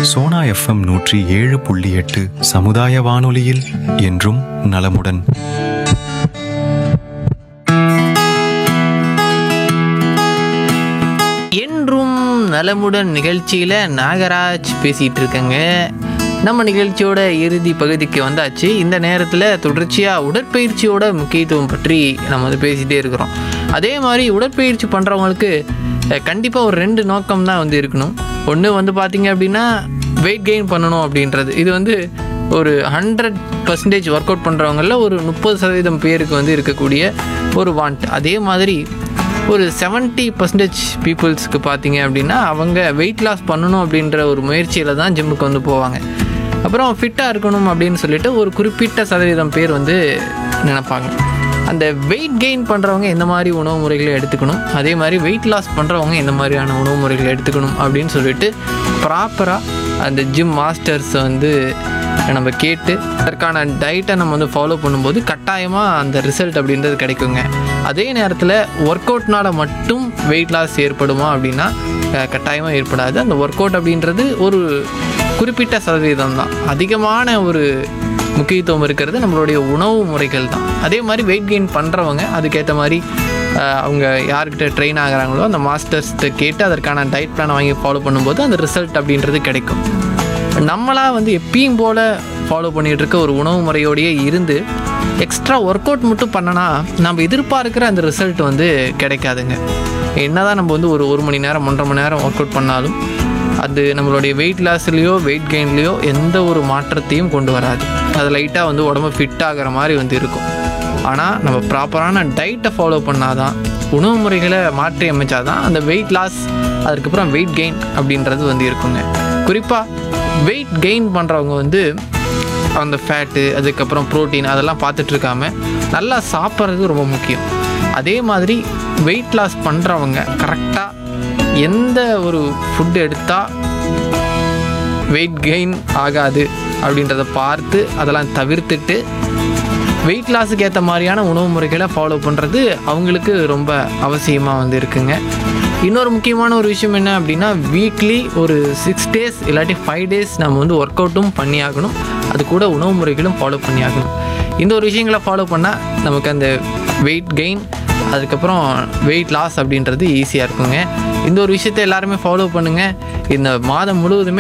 Sona FM நூற்றி ஏழு புள்ளி எட்டு சமுதாய வானொலியில் என்றும் நலமுடன் என்றும் நலமுடன் நிகழ்ச்சியில் நாகராஜ் பேசிகிட்டு இருக்கேங்க நம்ம நிகழ்ச்சியோட இறுதி பகுதிக்கு வந்தாச்சு இந்த நேரத்தில் தொடர்ச்சியாக உடற்பயிற்சியோட முக்கியத்துவம் பற்றி நம்ம வந்து பேசிகிட்டே இருக்கிறோம் அதே மாதிரி உடற்பயிற்சி பண்ணுறவங்களுக்கு கண்டிப்பாக ஒரு ரெண்டு நோக்கம் தான் வந்து இருக்கணும் ஒன்று வந்து பார்த்தீங்க அப்படின்னா வெயிட் கெயின் பண்ணணும் அப்படின்றது இது வந்து ஒரு ஹண்ட்ரட் பர்சன்டேஜ் ஒர்க் அவுட் பண்ணுறவங்களில் ஒரு முப்பது சதவீதம் பேருக்கு வந்து இருக்கக்கூடிய ஒரு வாண்ட் அதே மாதிரி ஒரு 70% பர்சன்டேஜ் பீப்புள்ஸ்க்கு பார்த்தீங்க அப்படின்னா அவங்க வெயிட் லாஸ் பண்ணணும் அப்படின்ற ஒரு முயற்சியில் தான் ஜிம்முக்கு வந்து போவாங்க அப்புறம் ஃபிட்டாக இருக்கணும் அப்படின்னு சொல்லிட்டு ஒரு குறிப்பிட்ட சதவீதம் பேர் வந்து நினைப்பாங்க அந்த வெயிட் கெயின் பண்ணுறவங்க எந்த மாதிரி உணவு முறைகளை எடுத்துக்கணும் அதே மாதிரி வெயிட் லாஸ் பண்ணுறவங்க எந்த மாதிரியான உணவு முறைகளை எடுத்துக்கணும் அப்படின்னு சொல்லிட்டு ப்ராப்பராக அந்த ஜிம் மாஸ்டர்ஸ் வந்து நம்ம கேட்டு அதற்கான டயட்டை நம்ம வந்து ஃபாலோ பண்ணும்போது கட்டாயமாக அந்த ரிசல்ட் அப்படின்றது கிடைக்குங்க அதே நேரத்தில் ஒர்க் அவுட்னால மட்டும் வெயிட் லாஸ் ஏற்படுமா அப்படின்னா கட்டாயமாக ஏற்படாது அந்த ஒர்க் அவுட் அப்படின்றது ஒரு குறிப்பிட்ட சதவீதம் தான் அதிகமான ஒரு முக்கியத்துவம் இருக்கிறது நம்மளுடைய உணவு முறைகள் தான் அதே மாதிரி வெயிட் கெயின் பண்ணுறவங்க அதுக்கேற்ற மாதிரி அஹ், அவங்க யார்கிட்ட ட்ரெயின் ஆகுறாங்களோ அந்த மாஸ்டர்ஸ்கிட்ட கேட்டு அதற்கான டயட் பிளானை வாங்கி ஃபாலோ பண்ணும்போது அந்த ரிசல்ட் அப்படின்றது கிடைக்கும் நம்மளா வந்து எப்பயும் போல் ஃபாலோ பண்ணிகிட்டு இருக்க ஒரு உணவு முறையோடையே இருந்து எக்ஸ்ட்ரா ஒர்க் அவுட் மட்டும் பண்ணனா நம்ம எதிர்பார்க்குற அந்த ரிசல்ட் வந்து கிடைக்காதுங்க என்னதான் நம்ம வந்து ஒரு ஒரு மணி நேரம் ஒன்றரை மணி நேரம் ஒர்க் அவுட் பண்ணாலும் அது நம்மளுடைய வெயிட் லாஸ்லேயோ வெயிட் கெயின்லேயோ எந்த ஒரு மாற்றத்தையும் கொண்டு வராது அது லைட்டாக வந்து உடம்பு ஃபிட் ஆகிற மாதிரி வந்து இருக்கும் ஆனால் நம்ம ப்ராப்பரான டயட்டை ஃபாலோ பண்ணாதான் உணவு முறைகளை மாற்றி அமைச்சாதான் அந்த வெயிட் லாஸ் அதுக்கப்புறம் வெயிட் கெயின் அப்படின்றது வந்து இருக்குங்க குறிப்பாக வெயிட் கெயின் பண்ணுறவங்க வந்து அந்த ஃபேட்டு அதுக்கப்புறம் ப்ரோட்டீன் அதெல்லாம் பார்த்துட்டு இருக்காம நல்லா சாப்பிட்றது ரொம்ப முக்கியம் அதே மாதிரி வெயிட் லாஸ் பண்ணுறவங்க கரெக்டாக எந்த ஒரு ஃபுட் எடுத்தால் வெயிட் கெயின் ஆகாது அப்படின்றத பார்த்து அதெல்லாம் தவிர்த்துட்டு வெயிட் லாஸுக்கு ஏற்ற மாதிரியான உணவு முறைகளை ஃபாலோ பண்ணுறது அவங்களுக்கு ரொம்ப அவசியமாக வந்து இருக்குங்க இன்னொரு முக்கியமான ஒரு விஷயம் என்ன அப்படின்னா வீக்லி ஒரு சிக்ஸ் டேஸ் இல்லாட்டி ஃபைவ் டேஸ் நம்ம வந்து ஒர்க் அவுட்டும் பண்ணி ஆகணும் அது கூட உணவு முறைகளும் ஃபாலோ பண்ணி ஆகணும் இந்த ஒரு விஷயங்களை ஃபாலோ பண்ணால் நமக்கு அந்த வெயிட் கெயின் அதுக்கப்புறம் வெயிட் லாஸ் அப்படின்றது ஈஸியாக இருக்குங்க இந்த ஒரு விஷயத்தை எல்லாருமே ஃபாலோ பண்ணுங்கள் இந்த மாதம் முழுவதுமே